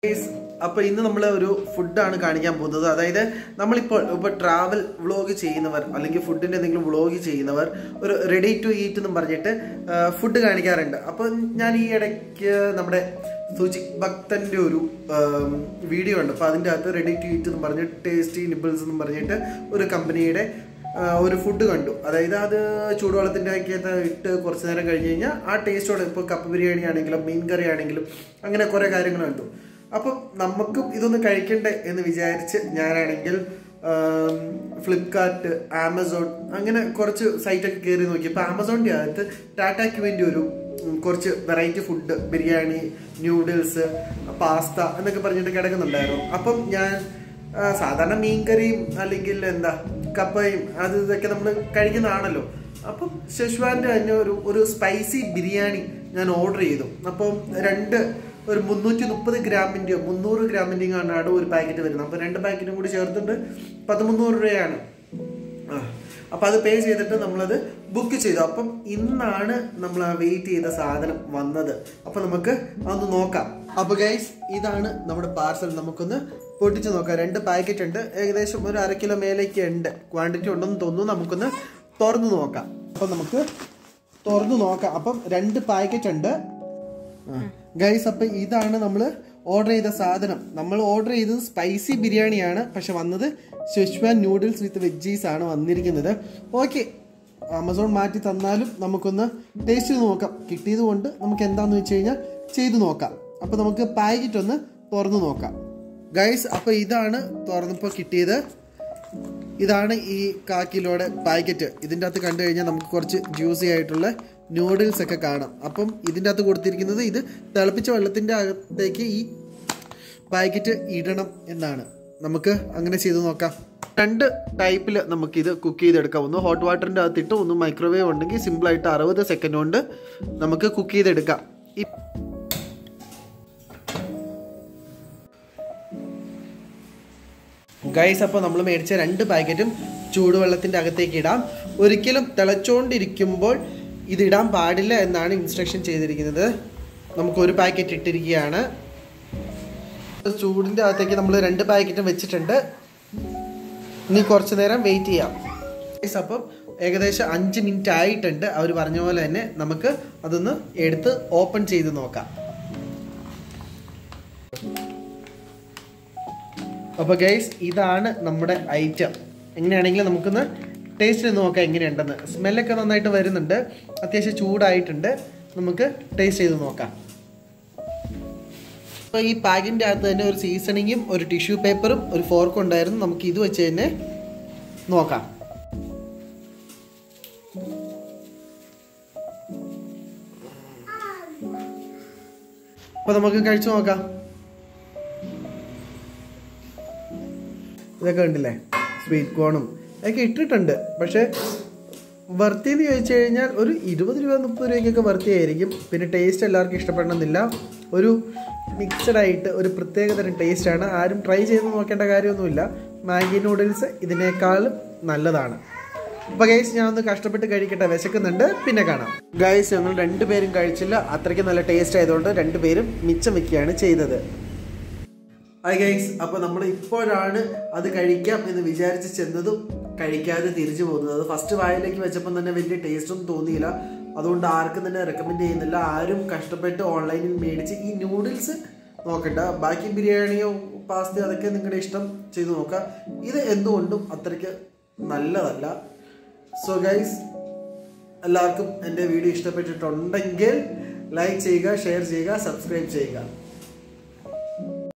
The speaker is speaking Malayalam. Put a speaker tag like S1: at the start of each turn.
S1: അപ്പൊ ഇന്ന് നമ്മൾ ഒരു ഫുഡാണ് കാണിക്കാൻ പോകുന്നത് അതായത് നമ്മളിപ്പോൾ ഇപ്പോൾ ട്രാവൽ വ്ളോഗ് ചെയ്യുന്നവർ അല്ലെങ്കിൽ ഫുഡിന്റെ എന്തെങ്കിലും വ്ളോഗ് ചെയ്യുന്നവർ ഒരു റെഡി ടു ഈറ്റ് എന്നും പറഞ്ഞിട്ട് ഫുഡ് കാണിക്കാറുണ്ട് അപ്പൊ ഞാൻ ഈ ഇടയ്ക്ക് നമ്മുടെ സുജിക് ഭക്തന്റെ ഒരു വീഡിയോ ഉണ്ട് അപ്പൊ അതിൻ്റെ അകത്ത് റെഡി ടു ഈറ്റ് എന്ന് പറഞ്ഞിട്ട് ടേസ്റ്റി നിബിൾസ് എന്ന് പറഞ്ഞിട്ട് ഒരു കമ്പനിയുടെ ഒരു ഫുഡ് കണ്ടു അതായത് അത് ചൂടുവെള്ളത്തിൻ്റെ അകത്ത് ഇട്ട് കുറച്ച് നേരം കഴിഞ്ഞ് കഴിഞ്ഞാൽ ആ ടേസ്റ്റോടെ ഇപ്പോൾ കപ്പ് ബിരിയാണി ആണെങ്കിലും മീൻ കറി ആണെങ്കിലും അങ്ങനെ കുറേ കാര്യങ്ങൾ കണ്ടു അപ്പം നമുക്കും ഇതൊന്ന് കഴിക്കണ്ടേ എന്ന് വിചാരിച്ച് ഞാനാണെങ്കിൽ ഫ്ലിപ്കാർട്ട് ആമസോൺ അങ്ങനെ കുറച്ച് സൈറ്റൊക്കെ കയറി നോക്കി അപ്പോൾ ആമസോണിൻ്റെ അകത്ത് ടാറ്റാക്ക് വേണ്ടി ഒരു കുറച്ച് variety food biryani noodles pasta എന്നൊക്കെ പറഞ്ഞിട്ട് കിടക്കുന്നുണ്ടായിരുന്നു അപ്പം ഞാൻ സാധാരണ മീൻകറിയും അല്ലെങ്കിൽ എന്താ കപ്പയും അത് ഇതൊക്കെ നമ്മൾ കഴിക്കുന്നതാണല്ലോ അപ്പം ഷെഷ്വാൻ്റെ തന്നെ ഒരു ഒരു സ്പൈസി ബിരിയാണി ഞാൻ ഓർഡർ ചെയ്തു അപ്പം രണ്ട് ഒരു മുന്നൂറ്റി മുപ്പത് ഗ്രാമിൻ്റെയോ മുന്നൂറ് ഗ്രാമിൻ്റെയും കാണാണ് ഒരു പാക്കറ്റ് വരുന്നത് അപ്പോൾ രണ്ട് പാക്കറ്റും കൂടി ചേർത്തിട്ട് പതിമുന്നൂറ് രൂപയാണ് ആ അപ്പോൾ അത് പേ ചെയ്തിട്ട് നമ്മളത് ബുക്ക് ചെയ്തു അപ്പം ഇന്നാണ് നമ്മൾ ആ വെയിറ്റ് ചെയ്ത സാധനം വന്നത് അപ്പോൾ നമുക്ക് അതൊന്ന് നോക്കാം അപ്പോൾ ഗൈസ് ഇതാണ് നമ്മുടെ പാർസൽ നമുക്കൊന്ന് പൊട്ടിച്ച് നോക്കാം രണ്ട് പാക്കറ്റ് ഉണ്ട് ഏകദേശം ഒരു അര കിലോ മേലേക്ക് ഉണ്ട് ക്വാണ്ടിറ്റി ഉണ്ടെന്ന് തോന്നുന്നു നമുക്കൊന്ന് തുറന്നു നോക്കാം അപ്പം നമുക്ക് തുറന്നു നോക്കാം അപ്പം രണ്ട് പാക്കറ്റ് ഉണ്ട് ഗൈസ് അപ്പം ഇതാണ് നമ്മൾ ഓർഡർ ചെയ്ത സാധനം നമ്മൾ ഓർഡർ ചെയ്തത് സ്പൈസി ബിരിയാണിയാണ് പക്ഷെ വന്നത് ഷെഷ്വാൻ നൂഡിൽസ് വിത്ത് വെജീസ് ആണ് വന്നിരിക്കുന്നത് ഓക്കെ ആമസോൺ മാറ്റി തന്നാലും നമുക്കൊന്ന് ടേസ്റ്റ് ചെയ്ത് നോക്കാം കിട്ടിയത് കൊണ്ട് നമുക്ക് എന്താണെന്ന് വെച്ച് കഴിഞ്ഞാൽ ചെയ്തു നോക്കാം അപ്പോൾ നമുക്ക് പാക്കറ്റ് ഒന്ന് തുറന്നു നോക്കാം ഗൈസ് അപ്പോൾ ഇതാണ് തുറന്നപ്പോൾ കിട്ടിയത് ഇതാണ് ഈ കാ കിലോയുടെ പാക്കറ്റ് ഇതിൻ്റെ അകത്ത് കണ്ടു കഴിഞ്ഞാൽ നമുക്ക് കുറച്ച് ജ്യൂസി ആയിട്ടുള്ള നൂഡിൽസ് ഒക്കെ കാണാം അപ്പം ഇതിൻ്റെ അകത്ത് കൊടുത്തിരിക്കുന്നത് ഇത് തിളപ്പിച്ച വെള്ളത്തിൻ്റെ അകത്തേക്ക് ഈ പാക്കറ്റ് ഇടണം എന്നാണ് നമുക്ക് അങ്ങനെ ചെയ്ത് നോക്കാം രണ്ട് ടൈപ്പിൽ നമുക്കിത് കുക്ക് ചെയ്തെടുക്കാം ഒന്ന് ഹോട്ട് വാട്ടറിൻ്റെ അകത്തിട്ട് ഒന്ന് മൈക്രോവേവ് ഉണ്ടെങ്കിൽ സിമ്പിളായിട്ട് അറുപത് സെക്കൻഡ് കൊണ്ട് നമുക്ക് കുക്ക് ചെയ്തെടുക്കാം ഈ ഗൈസ് അപ്പോൾ നമ്മൾ മേടിച്ച രണ്ട് പാക്കറ്റും ചൂടുവെള്ളത്തിൻ്റെ അകത്തേക്ക് ഇടാം ഒരിക്കലും തിളച്ചുകൊണ്ടിരിക്കുമ്പോൾ ഇത് ഇടാൻ പാടില്ല എന്നാണ് ഇൻസ്ട്രക്ഷൻ ചെയ്തിരിക്കുന്നത് നമുക്ക് ഒരു പാക്കറ്റ് ഇട്ടിരിക്കുകയാണ് ചൂടിൻ്റെ അകത്തേക്ക് നമ്മൾ രണ്ട് പാക്കറ്റും വെച്ചിട്ടുണ്ട് ഇനി കുറച്ച് നേരം വെയിറ്റ് ചെയ്യാം ഗൈസ് അപ്പം ഏകദേശം അഞ്ച് മിനിറ്റ് ആയിട്ടുണ്ട് അവർ പറഞ്ഞ പോലെ തന്നെ നമുക്ക് അതൊന്ന് എടുത്ത് ഓപ്പൺ ചെയ്ത് നോക്കാം അപ്പോൾ ഗൈസ് ഇതാണ് നമ്മുടെ ഐറ്റം എങ്ങനെയാണെങ്കിലും നമുക്കൊന്ന് ടേസ്റ്റ് ചെയ്ത് നോക്കാം എങ്ങനെയുണ്ടെന്ന് സ്മെല്ലൊക്കെ നന്നായിട്ട് വരുന്നുണ്ട് അത്യാവശ്യം ചൂടായിട്ടുണ്ട് നമുക്ക് ടേസ്റ്റ് ചെയ്ത് നോക്കാം അപ്പോൾ ഈ പാക്കിൻ്റെ അകത്ത് തന്നെ ഒരു സീസണിങ്ങും ഒരു ടിഷ്യൂ പേപ്പറും ഒരു ഫോർക്കും ഉണ്ടായിരുന്നു നമുക്ക് ഇത് വെച്ച് തന്നെ നോക്കാം അപ്പോൾ നമുക്ക് കഴിച്ചു നോക്കാം ഇതൊക്കെ ഉണ്ടല്ലേ സ്വീറ്റ് കോണും അതൊക്കെ ഇട്ടിട്ടുണ്ട് പക്ഷേ വർത്തി എന്ന് ചോദിച്ചു കഴിഞ്ഞാൽ ഒരു ഇരുപത് രൂപ മുപ്പത് രൂപയ്ക്കൊക്കെ വർത്തി ആയിരിക്കും പിന്നെ ടേസ്റ്റ് എല്ലാവർക്കും ഇഷ്ടപ്പെടണമെന്നില്ല ഒരു മിക്സഡ് ആയിട്ട് ഒരു പ്രത്യേകതരം ടേസ്റ്റാണ് ആരും ട്രൈ ചെയ്ത് നോക്കേണ്ട കാര്യമൊന്നുമില്ല മാഗി നൂഡിൽസ് ഇതിനേക്കാളും നല്ലതാണ് അപ്പോൾ ഗൈസ് ഞാൻ ഒന്ന് കഷ്ടപ്പെട്ട് കഴിക്കട്ടെ വിശക്കുന്നുണ്ട് പിന്നെ കാണാം ഗൈസ് ഞങ്ങൾ രണ്ടുപേരും കഴിച്ചില്ല അത്രയ്ക്ക് നല്ല ടേസ്റ്റ് ആയതുകൊണ്ട് രണ്ടുപേരും മിച്ചം വെക്കുകയാണ് ചെയ്തത് ഹായ് ഗൈസ് അപ്പോൾ നമ്മൾ ഇപ്പോഴാണ് അത് കഴിക്കാം എന്ന് വിചാരിച്ച് ചെന്നതും കഴിക്കാതെ തിരിച്ചു പോകുന്നത് അത് ഫസ്റ്റ് വായിലേക്ക് വെച്ചപ്പോൾ തന്നെ വലിയ ടേസ്റ്റൊന്നും തോന്നിയില്ല അതുകൊണ്ട് ആർക്കും തന്നെ റെക്കമെൻഡ് ചെയ്യുന്നില്ല ആരും കഷ്ടപ്പെട്ട് ഓൺലൈനിൽ മേടിച്ച് ഈ നൂഡിൽസ് നോക്കണ്ട ബാക്കി ബിരിയാണിയോ പാസ്തയോ അതൊക്കെ നിങ്ങളുടെ ഇഷ്ടം ചെയ്ത് നോക്കാം ഇത് എന്തുകൊണ്ടും അത്രയ്ക്ക് നല്ലതല്ല സോ ഗൈസ് എല്ലാവർക്കും എൻ്റെ വീഡിയോ ഇഷ്ടപ്പെട്ടിട്ടുണ്ടെങ്കിൽ ലൈക്ക് ചെയ്യുക ഷെയർ ചെയ്യുക സബ്സ്ക്രൈബ് ചെയ്യുക